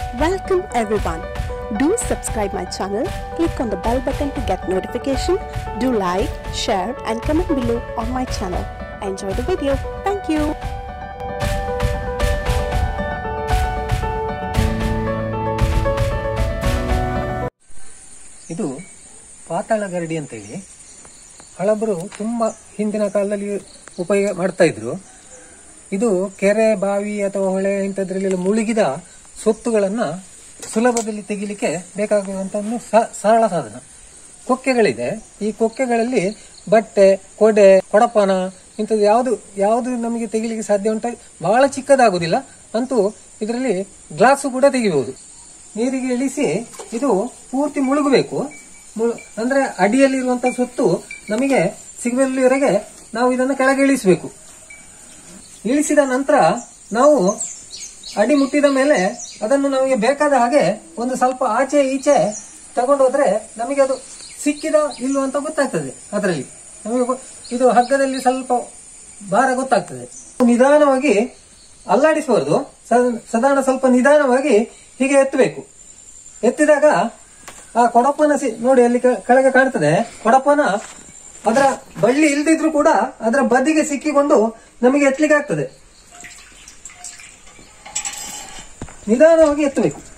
Welcome everyone. Do subscribe my channel, click on the bell button to get notification, do like, share and comment below on my channel. Enjoy the video. Thank you. ಇದು ಪಾತಾಳ ಗರಡಿ ಅಂತೇಳಿ ಹಳಬರು ತುಂಬ ಹಿಂದಿನ ಕಾಲದಲ್ಲಿ ಉಪಯೋಗ ಮಾಡ್ತಾ ಇದ್ರು ಇದು ಕೆರೆ ಬಾವಿ ಅಥವಾ ಹೊಳೆ ಇಂಥದ್ರಲ್ಲೆಲ್ಲ ಮುಳುಗಿದ ಸೊತ್ತುಗಳನ್ನ ಸುಲಭದಲ್ಲಿ ತೆಗಿಲಿಕ್ಕೆ ಬೇಕಾಗುವಂತ ಒಂದು ಸ- ಸರಳ ಸಾಧನ ಕೊಕ್ಕೆಗಳಿದೆ ಈ ಕೊಕ್ಕೆಗಳಲ್ಲಿ ಬಟ್ಟೆ ಕೊಡೆ ಕೊಡಪಾನ ಇಂಥದ್ದು ಯಾವುದು ಯಾವುದು ನಮಗೆ ತೆಗಿಲಿಕ್ಕೆ ಸಾಧ್ಯ ಉಂಟ ಬಹಳ ಚಿಕ್ಕದಾಗುದಿಲ್ಲ ಅಂತೂ ಇದರಲ್ಲಿ ಗ್ಲಾಸು ಕೂಡ ತೆಗಿಬಹುದು ನೀರಿಗೆ ಇಳಿಸಿ ಇದು ಪೂರ್ತಿ ಮುಳುಗಬೇಕು ಮುಳು- ಅಂದ್ರೆ ಅಡಿಯಲ್ಲಿರುವಂತ ಸೊತ್ತು ನಮಗೆ ಸಿಗುವಲ್ಲಿವರೆಗೆ ನಾವು ಇದನ್ನು ಕೆಳಗೆ ಇಳಿಸಬೇಕು ಇಳಿಸಿದ ನಂತರ ನಾವು ಅಡಿ ಮುಟ್ಟಿದ ಮೇಲೆ ಅದನ್ನು ನಮಗೆ ಬೇಕಾದ ಹಾಗೆ ಒಂದು ಸ್ವಲ್ಪ ಆಚೆ ಈಚೆ ತಗೊಂಡು ಹೋದ್ರೆ ನಮಗೆ ಅದು ಸಿಕ್ಕಿದ ಇಲ್ವ ಅಂತ ಗೊತ್ತಾಗ್ತದೆ ಅದರಲ್ಲಿ ನಮಗೆ ಗೊ- ಇದು ಹಗ್ಗದಲ್ಲಿ ಸ್ವಲ್ಪ ಭಾರ ಗೊತ್ತಾಗ್ತದೆ ನಿಧಾನವಾಗಿ ಅಲ್ಲಾಡಿಸಬಾರ್ದು ಸ- ಸಾಧಾರಣ ಸ್ವಲ್ಪ ನಿಧಾನವಾಗಿ ಹೀಗೆ ಎತ್ತಬೇಕು ಎತ್ತಿದಾಗ ಆ ಕೊಡಪನ ಸಿ ನೋಡಿ ಅಲ್ಲಿ ಕೆ- ಕೆಳಗೆ ಕಾಣ್ತದೆ ಕೊಡಪನ ಅದರ ಬಳ್ಳಿ ಇಲ್ದಿದ್ರು ಕೂಡ ಅದರ ಬದಿಗೆ ಸಿಕ್ಕಿಕೊಂಡು ನಮಗೆ ಎತ್ತಲಿಕ್ಕೆ ಆಗ್ತದೆ ನಿಧಾನವಾಗಿ ಎತ್ತಬೇಕು